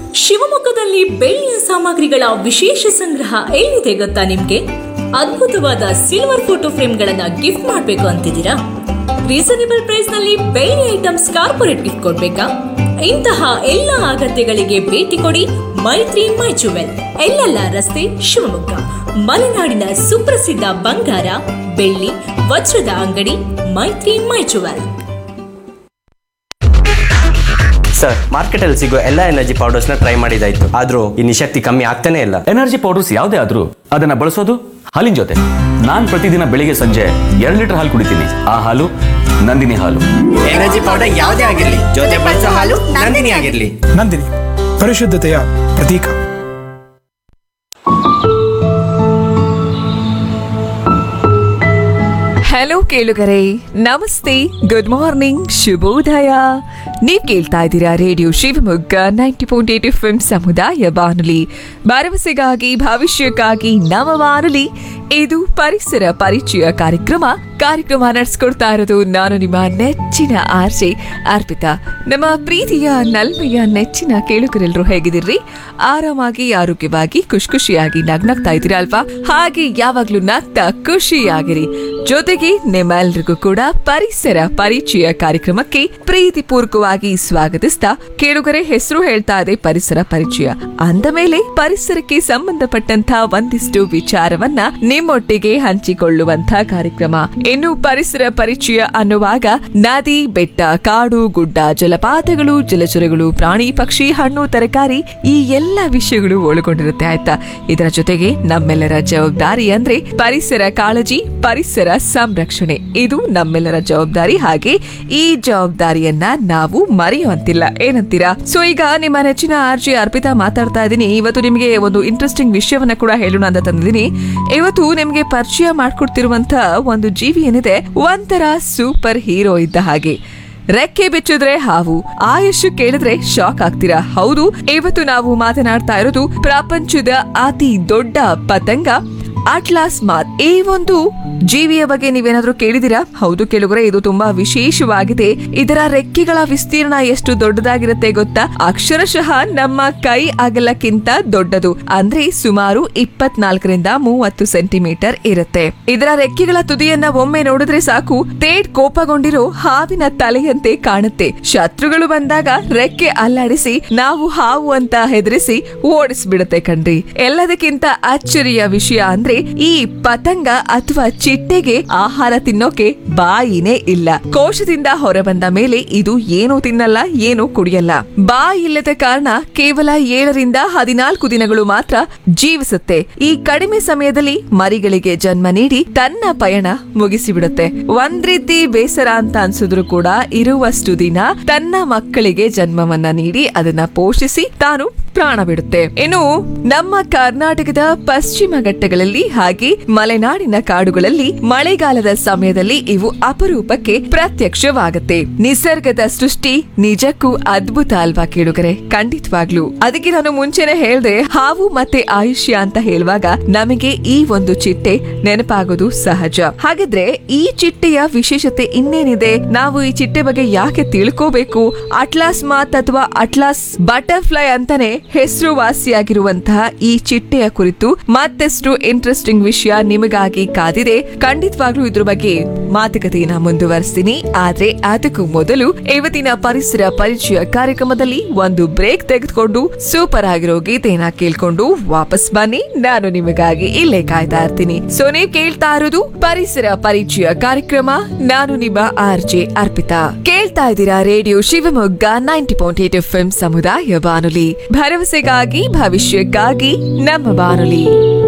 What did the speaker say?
ಶಿವಮೊಗ್ಗದಲ್ಲಿ ಬೆಳ್ಳಿಯ ಸಾಮಗ್ರಿಗಳ ವಿಶೇಷ ಸಂಗ್ರಹ ಎಲ್ಲಿದೆ ಗೊತ್ತಾ ನಿಮ್ಗೆ ಅದ್ಭುತವಾದ ಸಿಲ್ವರ್ ಫೋಟೋ ಫ್ರೇಮ್ಗಳನ್ನ ಗಿಫ್ಟ್ ಮಾಡಬೇಕು ಅಂತಿದ್ದೀರಾ ರೀಸನೇಬಲ್ ಪ್ರೈಸ್ ನಲ್ಲಿ ಬೆಳ್ಳಿ ಐಟಮ್ಸ್ ಕಾರ್ಪೊರೇಟ್ ಗಿಫ್ಟ್ ಕೊಡ್ಬೇಕಾ ಇಂತಹ ಎಲ್ಲ ಅಗತ್ಯಗಳಿಗೆ ಭೇಟಿ ಕೊಡಿ ಮೈತ್ರಿ ಮೈ ಜುವೆಲ್ ಎಲ್ಲೆಲ್ಲ ರಸ್ತೆ ಶಿವಮೊಗ್ಗ ಮಲೆನಾಡಿನ ಸುಪ್ರಸಿದ್ಧ ಬಂಗಾರ ಬೆಳ್ಳಿ ವಜ್ರದ ಅಂಗಡಿ ಮೈತ್ರಿ ಮೈ ಜುವೆಲ್ ಸರ್ ಮಾರ್ಕೆಟಲ್ಲಿ ಸಿಗೋ ಎಲ್ಲ ಎನರ್ಜಿ ಪೌಡರ್ಸ್ನ ಟ್ರೈ ಮಾಡಿದಾಯ್ತು ಆದರೂ ಈ ನಿಶಕ್ತಿ ಕಮ್ಮಿ ಆಗ್ತಾನೆ ಇಲ್ಲ ಎನರ್ಜಿ ಪೌಡರ್ಸ್ ಯಾವುದೇ ಆದ್ರೂ ಅದನ್ನ ಬಳಸೋದು ಹಾಲಿನ ಜೊತೆ ನಾನ್ ಪ್ರತಿದಿನ ಬೆಳಿಗ್ಗೆ ಸಂಜೆ ಎರಡು ಲೀಟರ್ ಹಾಲು ಕುಡಿತೀನಿ ಆ ಹಾಲು ನಂದಿನಿ ಹಾಲು ಎನರ್ಜಿ ಪೌಡರ್ ಯಾವುದೇ ಆಗಿರಲಿ ಜೊತೆ ಬಳಸೋ ಹಾಲು ನಂದಿನಿ ಆಗಿರಲಿ ನಂದಿನಿ ಪರಿಶುದ್ಧತೆಯ ಪ್ರತೀಕ ಹಲೋ ಕೇಳುಗರೆ ನಮಸ್ತೆ ಗುಡ್ ಮಾರ್ನಿಂಗ್ ಶುಭೋದಯ ನೀವ್ ಕೇಳ್ತಾ ಇದ್ದೀರಾ radio Shivamogga ninety point eight F ಸಮುದಾಯ ಬಾನುಲಿ ಭರವಸೆಗಾಗಿ ಭವಿಷ್ಯಕ್ಕಾಗಿ ನವ ಬಾನುಲಿ ಇದು ಪರಿಸರ ಪರಿಚಯ ಕಾರ್ಯಕ್ರಮ ಕಾರ್ಯಕ್ರಮ ನಡೆಸ್ಕೊಡ್ತಾ ಇರೋದು ನಾನು ನಿಮ್ಮ ನೆಚ್ಚಿನ ಆರ್ಜೆ ಅರ್ಪಿತಾ ನಮ್ಮ ಪ್ರೀತಿಯ ನಲ್ಮೆಯ ನೆಚ್ಚಿನ ಕೇಳುಗರೆಲ್ಲರೂ ಹೇಗಿದಿರ್ರಿ ಆರಾಮಾಗಿ ಆರೋಗ್ಯವಾಗಿ ಖುಷಿ ಖುಷಿಯಾಗಿ ನಗ್ನಗ್ತಾ ಇದ್ದೀರಾ ಅಲ್ವಾ ಹಾಗೆ ಯಾವಾಗ್ಲೂ ನಗ್ತಾ ಖುಷಿಯಾಗಿರಿ ಜೊತೆಗೆ ನಿಮ್ಮೆಲ್ರಿಗೂ ಕೂಡ ಪರಿಸರ ಪರಿಚಯ ಕಾರ್ಯಕ್ರಮಕ್ಕೆ ಪ್ರೀತಿಪೂರ್ವಕವಾಗಿ ಸ್ವಾಗತಿಸ್ತಾ ಕೇಳುಗರೆ ಹೆಸರು ಹೇಳ್ತಾ ಇದೆ ಪರಿಸರ ಪರಿಚಯ ಅಂದ ಮೇಲೆ ಪರಿಸರಕ್ಕೆ ಸಂಬಂಧಪಟ್ಟಂತ ಒಂದಿಷ್ಟು ವಿಚಾರವನ್ನ ನಿಮ್ಮೊಟ್ಟಿಗೆ ಹಂಚಿಕೊಳ್ಳುವಂತ ಕಾರ್ಯಕ್ರಮ ಇನ್ನು ಪರಿಸರ ಪರಿಚಯ ಅನ್ನುವಾಗ ನದಿ ಬೆಟ್ಟ ಕಾಡು ಗುಡ್ಡ ಜಲಪಾತಗಳು ಜಲಚರಗಳು ಪ್ರಾಣಿ ಪಕ್ಷಿ ಹಣ್ಣು ತರಕಾರಿ ಈ ಎಲ್ಲ ವಿಷಯಗಳು ಒಳಗೊಂಡಿರುತ್ತೆ ಆಯ್ತಾ ಇದರ ಜೊತೆಗೆ ನಮ್ಮೆಲ್ಲರ ಜವಾಬ್ದಾರಿ ಅಂದ್ರೆ ಪರಿಸರ ಕಾಳಜಿ ಪರಿಸರ ಸಂರಕ್ಷಣೆ ಇದು ನಮ್ಮೆಲ್ಲರ ಜವಾಬ್ದಾರಿ ಹಾಗೆ ಈ ಜವಾಬ್ದಾರಿಯನ್ನ ನಾವು ಮರೆಯುವಂತಿಲ್ಲ ಏನಂತೀರಾ ಸೊ ಈಗ ನಿಮ್ಮ ನೆಚ್ಚಿನ ಆರ್ಜಿ ಅರ್ಪಿತಾ ಮಾತಾಡ್ತಾ ಇದ್ದೀನಿ ಇವತ್ತು ನಿಮಗೆ ಒಂದು ಇಂಟ್ರೆಸ್ಟಿಂಗ್ ವಿಷಯವನ್ನ ಕೂಡ ಹೇಳೋಣ ಅಂತ ತಂದಿದ್ದೀನಿ ಇವತ್ತು ನಿಮಗೆ ಪರಿಚಯ ಮಾಡ್ಕೊಡ್ತಿರುವಂತ ಒಂದು ಜೀವಿ ಏನಿದೆ ಒಂಥರ ಸೂಪರ್ ಹೀರೋ ಇದ್ದ ಹಾಗೆ ರೆಕ್ಕೆ ಬಿಚ್ಚಿದ್ರೆ ಹಾವು ಆಯುಷ್ ಕೇಳಿದ್ರೆ ಶಾಕ್ ಆಗ್ತೀರಾ ಹೌದು ಇವತ್ತು ನಾವು ಮಾತನಾಡ್ತಾ ಇರೋದು ಪ್ರಪಂಚದ ಅತಿ ದೊಡ್ಡ ಪತಂಗ ಅಟ್ಲಾಸ್ ಮಾತ್ ಈ ಒಂದು ಜೀವಿಯ ಬಗ್ಗೆ ನೀವೇನಾದ್ರೂ ಕೇಳಿದಿರಾ ಹೌದು ಕೇಳುಗರೆ ಇದು ತುಂಬಾ ವಿಶೇಷವಾಗಿದೆ ಇದರ ರೆಕ್ಕೆಗಳ ವಿಸ್ತೀರ್ಣ ಎಷ್ಟು ದೊಡ್ಡದಾಗಿರುತ್ತೆ ಗೊತ್ತಾ ಅಕ್ಷರಶಃ ನಮ್ಮ ಕೈ ಅಗಲಕ್ಕಿಂತ ದೊಡ್ಡದು ಅಂದ್ರೆ ಸುಮಾರು ಇಪ್ಪತ್ನಾಲ್ಕರಿಂದ ಮೂವತ್ತು ಸೆಂಟಿಮೀಟರ್ ಇರುತ್ತೆ ಇದರ ರೆಕ್ಕೆಗಳ ತುದಿಯನ್ನ ಒಮ್ಮೆ ನೋಡಿದ್ರೆ ಸಾಕು ತೇಡ್ ಕೋಪಗೊಂಡಿರೋ ಹಾವಿನ ತಲೆಯಂತೆ ಕಾಣುತ್ತೆ ಶತ್ರುಗಳು ಬಂದಾಗ ರೆಕ್ಕೆ ಅಲ್ಲಾಡಿಸಿ ನಾವು ಹಾವು ಅಂತ ಹೆದರಿಸಿ ಓಡಿಸ್ಬಿಡುತ್ತೆ ಕಣ್ರಿ ಎಲ್ಲದಕ್ಕಿಂತ ಅಚ್ಚರಿಯ ವಿಷಯ ಅಂದ್ರೆ ಈ ಪತಂಗ ಅಥವಾ ಚಿಟ್ಟೆಗೆ ಆಹಾರ ತಿನ್ನೋಕೆ ಬಾಯಿನೇ ಇಲ್ಲ ಕೋಶದಿಂದ ಹೊರಬಂದ ಮೇಲೆ ಇದು ಏನು ತಿನ್ನಲ್ಲ ಏನು ಕುಡಿಯಲ್ಲ ಬಾಯಿ ಇಲ್ಲದ ಕಾರಣ ಕೇವಲ ಏಳರಿಂದ ಹದಿನಾಲ್ಕು ದಿನಗಳು ಮಾತ್ರ ಜೀವಿಸುತ್ತೆ ಈ ಕಡಿಮೆ ಸಮಯದಲ್ಲಿ ಮರಿಗಳಿಗೆ ಜನ್ಮ ನೀಡಿ ತನ್ನ ಪಯಣ ಮುಗಿಸಿಬಿಡುತ್ತೆ ಒಂದ್ ರೀತಿ ಬೇಸರ ಅಂತ ಅನ್ಸಿದ್ರು ಕೂಡ ಇರುವಷ್ಟು ದಿನ ತನ್ನ ಮಕ್ಕಳಿಗೆ ಜನ್ಮವನ್ನ ನೀಡಿ ಅದನ್ನ ಪೋಷಿಸಿ ತಾನು ಪ್ರಾಣ ಬಿಡುತ್ತೆ ಇನ್ನು ನಮ್ಮ ಕರ್ನಾಟಕದ ಪಶ್ಚಿಮ ಘಟ್ಟಗಳಲ್ಲಿ ಹಾಗೆ ಮಲೆನಾಡಿನ ಕಾಡುಗಳಲ್ಲಿ ಮಳೆಗಾಲದ ಸಮಯದಲ್ಲಿ ಇವು ಅಪರೂಪಕ್ಕೆ ಪ್ರತ್ಯಕ್ಷವಾಗುತ್ತೆ ನಿಸರ್ಗದ ಸೃಷ್ಟಿ ನಿಜಕ್ಕೂ ಅದ್ಭುತ ಅಲ್ವಾ ಕೇಳುಗರೆ ಖಂಡಿತವಾಗ್ಲು ಅದಕ್ಕೆ ನಾನು ಮುಂಚೆನೆ ಹೇಳ್ದೆ ಹಾವು ಮತ್ತೆ ಆಯುಷ್ಯ ಅಂತ ಹೇಳುವಾಗ ನಮಗೆ ಈ ಒಂದು ಚಿಟ್ಟೆ ನೆನಪಾಗೋದು ಸಹಜ ಹಾಗಿದ್ರೆ ಈ ಚಿಟ್ಟೆಯ ವಿಶೇಷತೆ ಇನ್ನೇನಿದೆ ನಾವು ಈ ಚಿಟ್ಟೆ ಬಗ್ಗೆ ಯಾಕೆ ತಿಳ್ಕೋಬೇಕು ಅಟ್ಲಾಸ್ ಮಾತ್ ಅಥವಾ ಅಟ್ಲಾಸ್ ಬಟರ್ಫ್ಲೈ ಅಂತಾನೆ ಹೆಸರುವಾಸಿಯಾಗಿರುವಂತಹ ಈ ಚಿಟ್ಟೆಯ ಕುರಿತು ಮತ್ತಷ್ಟು ಇಂಟ್ರೆಸ್ಟಿಂಗ್ ವಿಷಯ ನಿಮಗಾಗಿ ಕಾದಿದೆ ಖಂಡಿತವಾಗ್ಲೂ ಇದ್ರ ಬಗ್ಗೆ ಮಾತುಕತೆಯನ್ನ ಮುಂದುವರಿಸ್ತೀನಿ ಆದ್ರೆ ಅದಕ್ಕೂ ಮೊದಲು ಇವತ್ತಿನ ಪರಿಸರ ಪರಿಚಯ ಕಾರ್ಯಕ್ರಮದಲ್ಲಿ ಒಂದು ಬ್ರೇಕ್ ತೆಗೆದುಕೊಂಡು ಸೂಪರ್ ಆಗಿರೋ ಗೀತೆಯನ್ನ ಕೇಳ್ಕೊಂಡು ವಾಪಸ್ ಬನ್ನಿ ನಾನು ನಿಮಗಾಗಿ ಇಲ್ಲೇ ಕಾಯ್ತಾ ಇರ್ತೀನಿ ಸೊ ನೀವ್ ಕೇಳ್ತಾ ಇರೋದು ಪರಿಸರ ಪರಿಚಯ ಕಾರ್ಯಕ್ರಮ ನಾನು ನಿಮ್ಮ ಆರ್ ಜೆ ಅರ್ಪಿತಾ ಕೇಳ್ತಾ ಇದ್ದೀರಾ radio Shivamogga ninety point eight F ಸಮುದಾಯ ಬಾನುಲಿ ಭರವಸೆಗಾಗಿ ಭವಿಷ್ಯಕ್ಕಾಗಿ ನಮ್ಮ ಬಾನುಲಿ